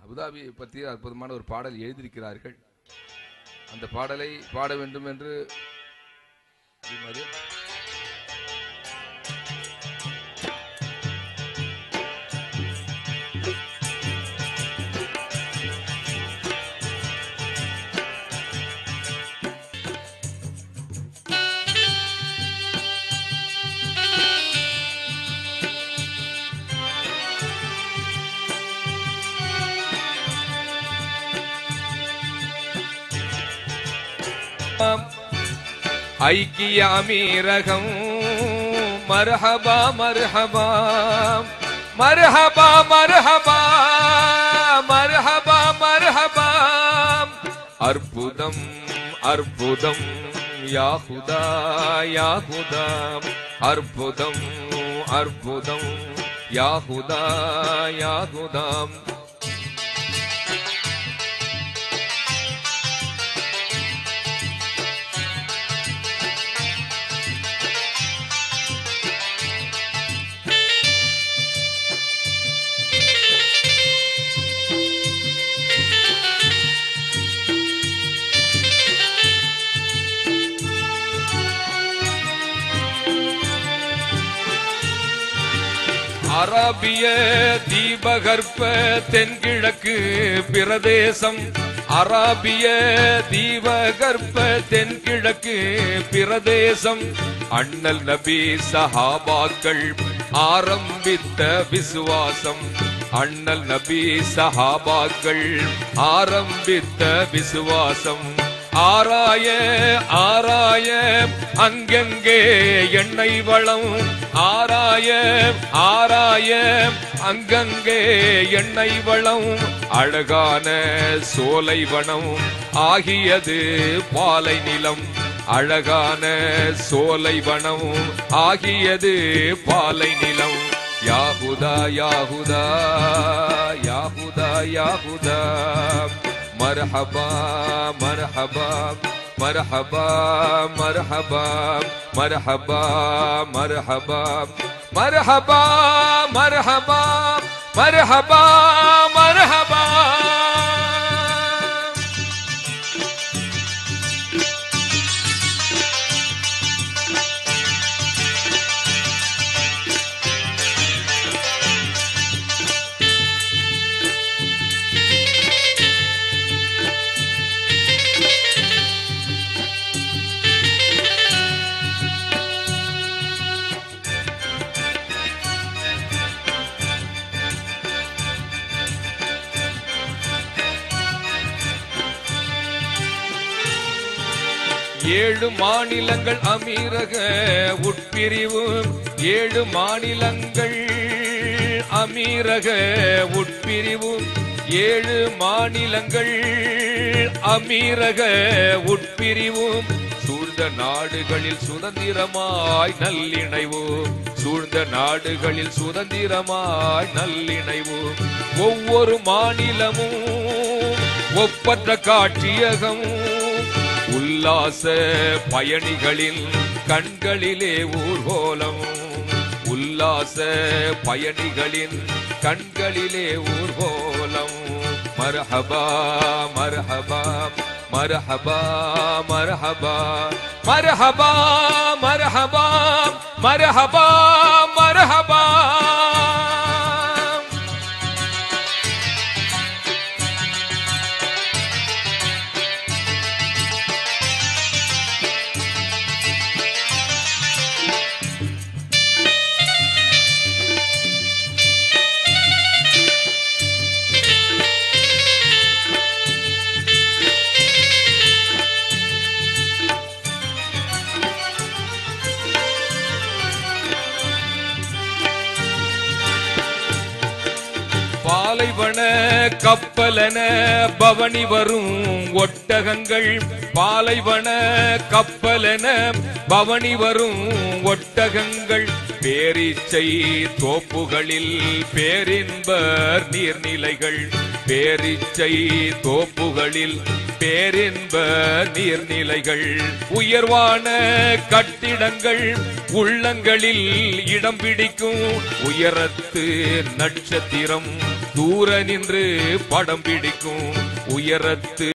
அபுதாபியை பற்றி அற்புதமான ஒரு பாடல் எழுதியிருக்கிறார்கள் அந்த பாடலை பாட வேண்டும் என்று முடியுமாறு? ஐக்கிய அமீரகம் மர்ஹபா மர்ஹபா மர்ஹபா மர்ஹபா மர்ஹபா மர்ஹபா அற்புதம் அற்புதம் யாஹுதா யாஹுதா அற்புதம் அற்புதம் யாஹுதா யாஹுதாம் அரபிய தீபகற்ப தென்கிழக்கு பிரதேசம் அரபிய தீபகற்ப தென்கிழக்கு பிரதேசம் அண்ணல் நபி சஹாபாக்கள் ஆரம்பித்த விசுவாசம் அண்ணல் நபி சஹாபாக்கள் ஆரம்பித்த விசுவாசம் ஆராய ஆராய அங்கெங்கே எண்ணெய் வளம் ஆராய ஆராய அங்கங்கே எண்ணெய் வளம் அழகான சோலை வனம் ஆகியது பாலை நிலம் அழகான சோலை வனம் ஆகியது பாலை நிலம் யாகுதா யாகுதா யாகுதா யாகுதா மர்ஹபா மர்ஹபா மர்ஹபா மர்ஹபா மர்ஹபா மர்ஹபா மர்ஹபா மர்ஹபா மர்ஹபா மர்ஹபா ஏழு மாநிலங்கள் அமீரக உட்பிரிவு ஏழு மாநிலங்கள் அமீரக உட்பிரிவு ஏழு மாநிலங்கள் அமீரக உட்பிரிவு சூழ்ந்த நாடுகளில் சுதந்திரமாய் நல்லிணைவு சூழ்ந்த நாடுகளில் சுதந்திரமாய் நல்லிணைவு ஒவ்வொரு மாநிலமும் ஒப்பற்ற காட்சியகம் உல்லாச பயணிகளின் கண்களிலே ஊர்கோலம் உல்லாச பயணிகளின் கண்களிலே ஊர்கோலம் மர்ஹபா மர்ஹபா மர்ஹபா மர்ஹபா மர்ஹபா மர்ஹபா மர்ஹபா மர்ஹபா பாலைவன கப்பலென பவனி வரும் ஒட்டகங்கள் பாலைவன கப்பலென பவனி வரும் ஒட்டகங்கள் பேரீச்சை தோப்புகளில் பேரின்பர் நீர்நிலைகள் பேரீச்சை தோப்புகளில் பேரின்ப நீர்நிலைகள் உயர்வான கட்டிடங்கள் உள்ளங்களில் இடம் பிடிக்கும் உயரத்து நட்சத்திரம் தூர நின்று படம் பிடிக்கும் உயரத்து